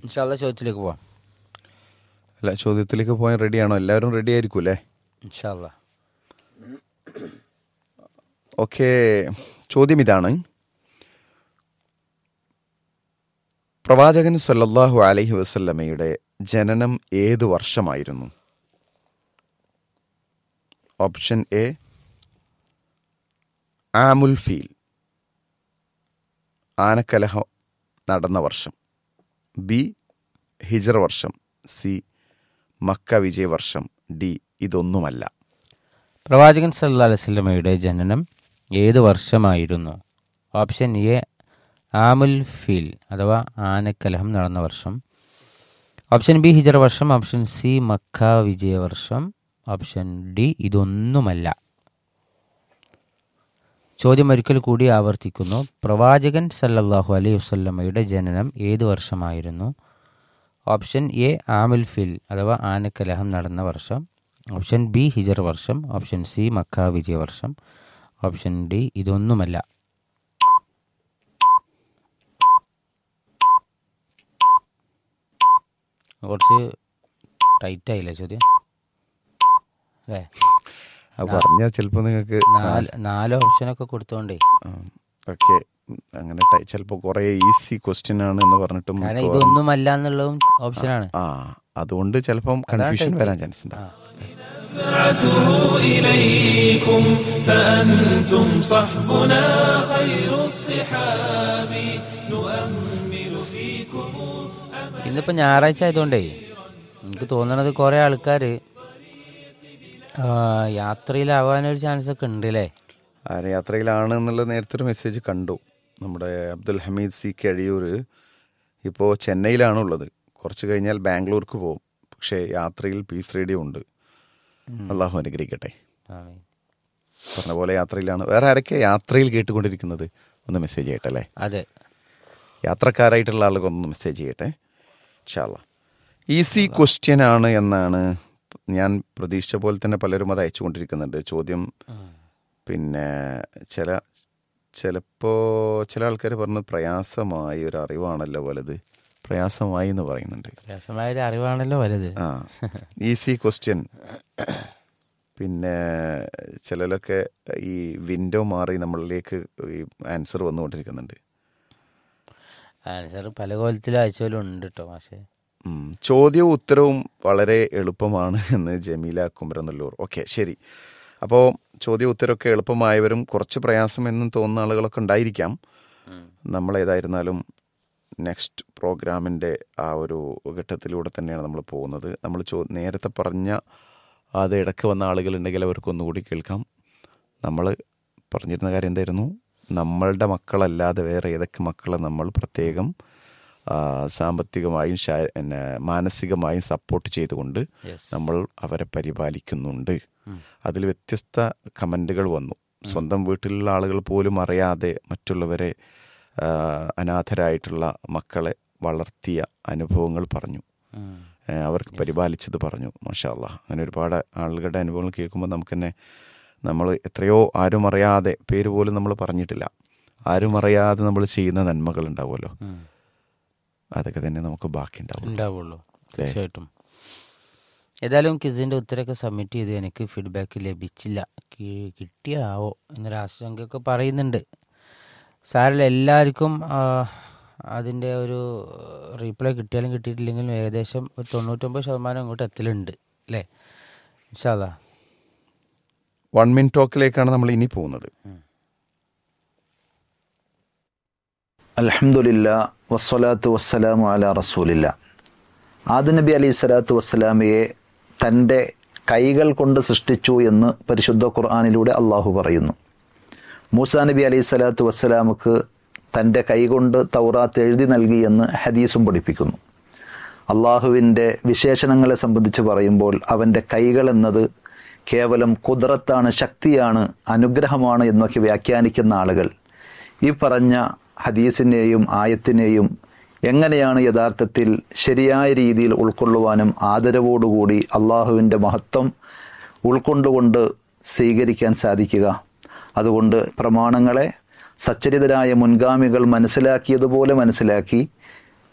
ഇൻഷാല്ല ചോദ്യത്തിലേക്ക് പോവാം അല്ല ചോദ്യത്തിലേക്ക് പോകാൻ റെഡിയാണോ എല്ലാവരും റെഡി ആയിരിക്കും അല്ലേ ഇൻഷാല്ല ഓക്കെ ചോദ്യം ഇതാണ് പ്രവാചകൻ സല്ലല്ലാഹു അലൈഹി വസല്ലമയുടെ ജനനം ഏത് വർഷമായിരുന്നു ഓപ്ഷൻ എ ആമുൽ ഫീൽ ആനക്കലഹം നടന്ന വർഷം ബി ഹിജറ വർഷം സി മക്ക വിജയ വർഷം ഡി ഇതൊന്നുമല്ല പ്രവാചകൻ സല്ലാ അലൈവല്ലമയുടെ ജനനം ഏത് വർഷമായിരുന്നു ഓപ്ഷൻ എ ആമുൽ ഫീൽ അഥവാ ആനക്കലഹം നടന്ന വർഷം ഓപ്ഷൻ ബി ഹിജറ വർഷം ഓപ്ഷൻ സി മക്ക വിജയ വർഷം ഓപ്ഷൻ ഡി ഇതൊന്നുമല്ല ചോദ്യം ഒരിക്കൽ കൂടി ആവർത്തിക്കുന്നു പ്രവാചകൻ സല്ലല്ലാഹു അലൈഹി വസല്ലമയുടെ ജനനം ഏത് വർഷമായിരുന്നു ഓപ്ഷൻ എ ആമുൽ ഫിൽ അഥവാ ആനക്കലഹം നടന്ന വർഷം ഓപ്ഷൻ ബി ഹിജർ വർഷം ഓപ്ഷൻ സി മക്ക വിജയ വർഷം ഓപ്ഷൻ ഡി ഇതൊന്നുമല്ല കുറച്ച് ടൈറ്റ് ആയില്ലേ ചോദ്യം അല്ലേ അത് പറഞ്ഞാൽ ചിലപ്പോൾ നിങ്ങൾക്ക് നാല് നാല് ഓപ്ഷനൊക്കെ കൊടുത്തോണ്ടേ ഓക്കെ അങ്ങനെ ചിലപ്പോൾ കുറേ ഈസി ക്വസ്റ്റ്യൻ ആണ് എന്ന് പറഞ്ഞിട്ടും കാരണം മിക്കവാറും- ഇതൊന്നുമല്ല എന്നുള്ളതും ഓപ്ഷനാണ് ആ അതുകൊണ്ട് ചിലപ്പം കൺഫ്യൂഷൻ വരാൻ ചാൻസ് ഉണ്ട് بعثوا إليكم فأنتم صحبنا خير الصحاب نؤمل فيكم ഇന്നിപ്പോ ഞായറാഴ്ച ആയതുകൊണ്ടേ എനിക്ക് തോന്നണത് കുറെ ആൾക്കാർ യാത്രയിലാവാനൊരു ചാൻസ് ഒക്കെ ഉണ്ട് അല്ലേ ആരെ യാത്രയിലാണ് എന്നുള്ള നേരത്തെ ഒരു മെസ്സേജ് കണ്ടു നമ്മുടെ അബ്ദുൽ ഹമീദ് സി കഴിയൂർ ഇപ്പോൾ ചെന്നൈയിലാണുള്ളത് കുറച്ച് കഴിഞ്ഞാൽ ബാംഗ്ലൂർക്ക് പോകും പക്ഷേ യാത്രയിൽ പീസ് റേഡിയോ ഉണ്ട് അള്ളാഹു അനുഗ്രഹിക്കട്ടെ ആമീൻ. പറഞ്ഞ പോലെ യാത്രയിലാണ് വേറെ ആരൊക്കെ യാത്രയിൽ കേട്ടുകൊണ്ടിരിക്കുന്നത് ഒന്ന് മെസ്സേജ് ചെയ്യട്ടെ അല്ലേ അതെ യാത്രക്കാരായിട്ടുള്ള ആളുകൾ ഒന്ന് മെസ്സേജ് ചെയ്യട്ടെ ഇൻഷാല്ല ഈസി ക്വസ്റ്റ്യൻ ആണ് എന്നാണ് ഞാൻ പ്രതീക്ഷിച്ച പോലെ തന്നെ പലരും അത് അയച്ചുകൊണ്ടിരിക്കുന്നുണ്ട് ചോദ്യം പിന്നെ ചില ചിലപ്പോൾ ചില ആൾക്കാർ പറഞ്ഞത് പ്രയാസമായി ഒരു അറിവാണല്ലോ വലുത് പ്രയാസമായി എന്ന് പറയുന്നുണ്ട് രസമായ ഒരു അറിവാണല്ലോ വലുത് ആ ഈസി ക്വസ്റ്റ്യൻ പിന്നെ ചിലരൊക്കെ ഈ വിൻഡോ മാറി നമ്മളിലേക്ക് ഈ ആൻസർ വന്നുകൊണ്ടിരിക്കുന്നുണ്ട് ആൻസർ പല കോലത്തിലും അയച്ചാലും ഉണ്ട് കേട്ടോ പക്ഷേ ഉം. ചോദ്യവും ഉത്തരവും വളരെ എളുപ്പമാണ് എന്ന് ജമീല കുമരനല്ലൂർ ഓക്കെ ശരി അപ്പോൾ ചോദ്യ ഉത്തരമൊക്കെ എളുപ്പമായവരും കുറച്ച് പ്രയാസം എന്നും തോന്നുന്ന ആളുകളൊക്കെ ഉണ്ടായിരിക്കാം നമ്മൾ ഏതായിരുന്നാലും നെക്സ്റ്റ് പ്രോഗ്രാമിൻ്റെ ആ ഒരു ഘട്ടത്തിലൂടെ തന്നെയാണ് നമ്മൾ പോകുന്നത് നമ്മൾ ചോ നേരത്തെ പറഞ്ഞ അത് ഇടയ്ക്ക് വന്ന ആളുകളുണ്ടെങ്കിൽ അവർക്ക് ഒന്നുകൂടി കേൾക്കാം നമ്മൾ പറഞ്ഞിരുന്ന കാര്യം എന്തായിരുന്നു നമ്മളുടെ മക്കളല്ലാതെ വേറെ ഏതൊക്കെ മക്കളെ നമ്മൾ പ്രത്യേകം ആ, സാമ്പത്തികമായും ശാ- പിന്നെ മാനസികമായും സപ്പോർട്ട് ചെയ്തുകൊണ്ട് യെസ് നമ്മൾ അവരെ പരിപാലിക്കുന്നുണ്ട് അതിൽ വ്യത്യസ്ത കമൻറ്റുകൾ വന്നു സ്വന്തം വീട്ടിലുള്ള ആളുകൾ പോലും അറിയാതെ മറ്റുള്ളവരെ ആ, അനാഥരായിട്ടുള്ള മക്കളെ വളർത്തിയ അനുഭവങ്ങൾ പറഞ്ഞു ഏ, അവർക്ക് പരിപാലിച്ചത് പറഞ്ഞു മാഷാ അല്ലാ അങ്ങനെ ഒരുപാട് ആളുകളുടെ അനുഭവങ്ങൾ കേൾക്കുമ്പോൾ നമുക്ക് തന്നെ നമ്മൾ എത്രയോ ആരും അറിയാതെ പേര് പോലും നമ്മൾ പറഞ്ഞിട്ടില്ല ആരും അറിയാതെ നമ്മൾ ചെയ്യുന്ന നന്മകൾ ഉണ്ടാവുമല്ലോ അതൊക്കെ തന്നെ നമുക്ക് ബാക്കി ഉണ്ടാവും ഉണ്ടാവുള്ളൂ തീർച്ചയായിട്ടും ഏതായാലും കിസിൻ്റെ ഉത്തരമൊക്കെ സബ്മിറ്റ് ചെയ്തു എനിക്ക് ഫീഡ്ബാക്ക് ലഭിച്ചില്ല കി- കിട്ടിയാവോ എന്നൊരു ആശങ്കയൊക്കെ പറയുന്നുണ്ട് സാറിൽ എല്ലാവർക്കും ആ, അതിൻ്റെ ഒരു റീപ്ലൈ കിട്ടിയാലും കിട്ടിയിട്ടില്ലെങ്കിലും ഏകദേശം ഒരു തൊണ്ണൂറ്റൊമ്പത് ശതമാനം ഇങ്ങോട്ട് എത്തലുണ്ട് അല്ലേ ഇൻഷാല്ലാ വൺ മിൻ ടോക്കിലേക്കാണ് നമ്മൾ ഇനി പോകുന്നത് അലഹമുല്ല വസ്സലാത്തു വസ്സലാമു അല റസൂലില്ല ആദ നബി അലൈഹി സ്വലാത്തു വസ്സലാമയെ തൻ്റെ കൈകൾ കൊണ്ട് സൃഷ്ടിച്ചു എന്ന് പരിശുദ്ധ ഖുർആാനിലൂടെ അള്ളാഹു പറയുന്നു മൂസാ നബി അലൈഹി സ്വലാത്തു വസ്സലാമക്ക് തൻ്റെ കൈകൊണ്ട് തൗറാത്ത് എഴുതി നൽകി എന്ന് ഹദീസും പഠിപ്പിക്കുന്നു അള്ളാഹുവിൻ്റെ വിശേഷണങ്ങളെ സംബന്ധിച്ച് പറയുമ്പോൾ അവൻ്റെ കൈകൾ എന്നത് കേവലം കുതിരത്താണ് ശക്തിയാണ് അനുഗ്രഹമാണ് എന്നൊക്കെ വ്യാഖ്യാനിക്കുന്ന ആളുകൾ ഈ പറഞ്ഞ ഹദീസിനെയും ആയത്തിനെയും എങ്ങനെയാണ് യഥാർത്ഥത്തിൽ ശരിയായ രീതിയിൽ ഉൾക്കൊള്ളുവാനും ആദരവോടുകൂടി അള്ളാഹുവിൻ്റെ മഹത്വം ഉൾക്കൊണ്ടുകൊണ്ട് സ്വീകരിക്കാൻ സാധിക്കുക അതുകൊണ്ട് പ്രമാണങ്ങളെ സച്ചരിതരായ മുൻഗാമികൾ മനസ്സിലാക്കിയതുപോലെ മനസ്സിലാക്കി